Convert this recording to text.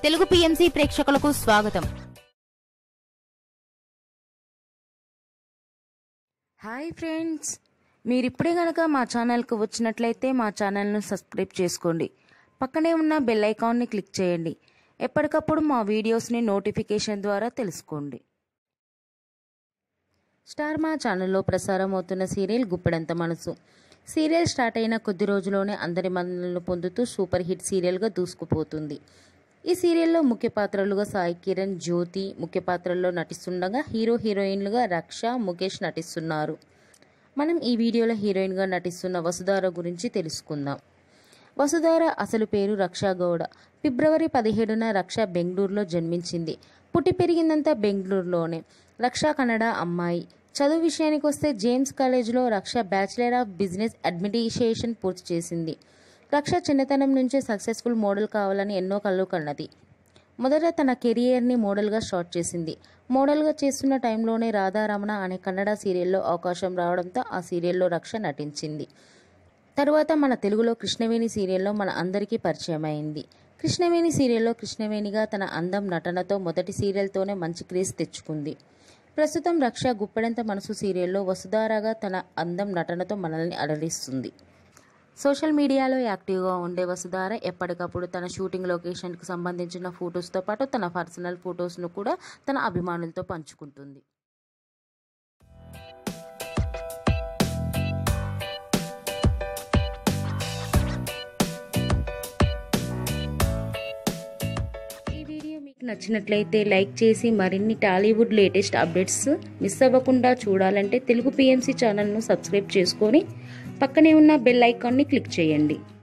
Telugu PMC ప్రేక్షకులకు స్వాగతం hi friends మీరు ఇప్పుడే కనుక మా ఛానల్కి వచ్చినట్లయితే మా ఛానల్ను సబ్స్క్రైబ్ చేసుకోండి పక్కనే ఉన్న బెల్ ఐకాన్ని క్లిక్ చేయండి ఎప్పటికప్పుడు మా వీడియోస్ని నోటిఫికేషన్ ద్వారా తెలుసుకోండి స్టార్ మా ఛానల్లో ప్రసారం అవుతున్న సీరియల్ గుప్పెడంత మనసు సీరియల్ స్టార్ట్ అయిన కొద్ది రోజుల్లోనే అందరి మన్ననలు పొందుతూ సూపర్ హిట్ సీరియల్గా దూసుకుపోతుంది ఈ సీరియల్లో ముఖ్య పాత్రలుగా సాయి కిరణ్ జ్యోతి ముఖ్య పాత్రల్లో నటిస్తుండగా హీరో హీరోయిన్లుగా రక్ష ముఖేష్ నటిస్తున్నారు మనం ఈ వీడియోలో హీరోయిన్గా నటిస్తున్న వసుధార గురించి తెలుసుకుందాం వసుధార అసలు పేరు రక్షా గౌడ ఫిబ్రవరి పదిహేడున రక్ష బెంగళూరులో జన్మించింది పుట్టి పెరిగిందంతా బెంగళూరులోనే రక్ష కన్నడ అమ్మాయి చదువు విషయానికి వస్తే జేమ్స్ కాలేజ్లో రక్ష బ్యాచిలర్ ఆఫ్ బిజినెస్ అడ్మినిస్ట్రేషన్ పూర్తి చేసింది రక్ష చిన్నతనం నుంచే సక్సెస్ఫుల్ మోడల్ కావాలని ఎన్నో కళ్ళు కన్నది మొదట తన కెరియర్ని మోడల్గా స్టార్ట్ చేసింది మోడల్గా చేస్తున్న టైంలోనే రాధారమణ అనే కన్నడ సీరియల్లో అవకాశం రావడంతో ఆ సీరియల్లో రక్ష నటించింది తరువాత మన తెలుగులో కృష్ణవేణి సీరియల్లో మన అందరికీ పరిచయం అయింది కృష్ణవేణి సీరియల్లో కృష్ణవేణిగా తన అందం నటనతో మొదటి సీరియల్తోనే మంచి క్రేజ్ తెచ్చుకుంది ప్రస్తుతం రక్ష గుప్పెడంత మనసు సీరియల్లో వసుధారాగా తన అందం నటనతో మనల్ని అలరిస్తుంది సోషల్ మీడియాలో యాక్టివ్గా ఉండే వసుధార ఎప్పటికప్పుడు తన షూటింగ్ లొకేషన్కి సంబంధించిన ఫొటోస్తో పాటు తన పర్సనల్ ఫొటోస్ను కూడా తన అభిమానులతో పంచుకుంటుంది ఈ వీడియో మీకు నచ్చినట్లయితే లైక్ చేసి మరిన్ని టాలీవుడ్ లేటెస్ట్ అప్డేట్స్ మిస్ అవ్వకుండా చూడాలంటే తెలుగు పిఎంసి ఛానల్ను సబ్స్క్రైబ్ చేసుకొని పక్కనే ఉన్న బెల్ ఐకాన్ని క్లిక్ చేయండి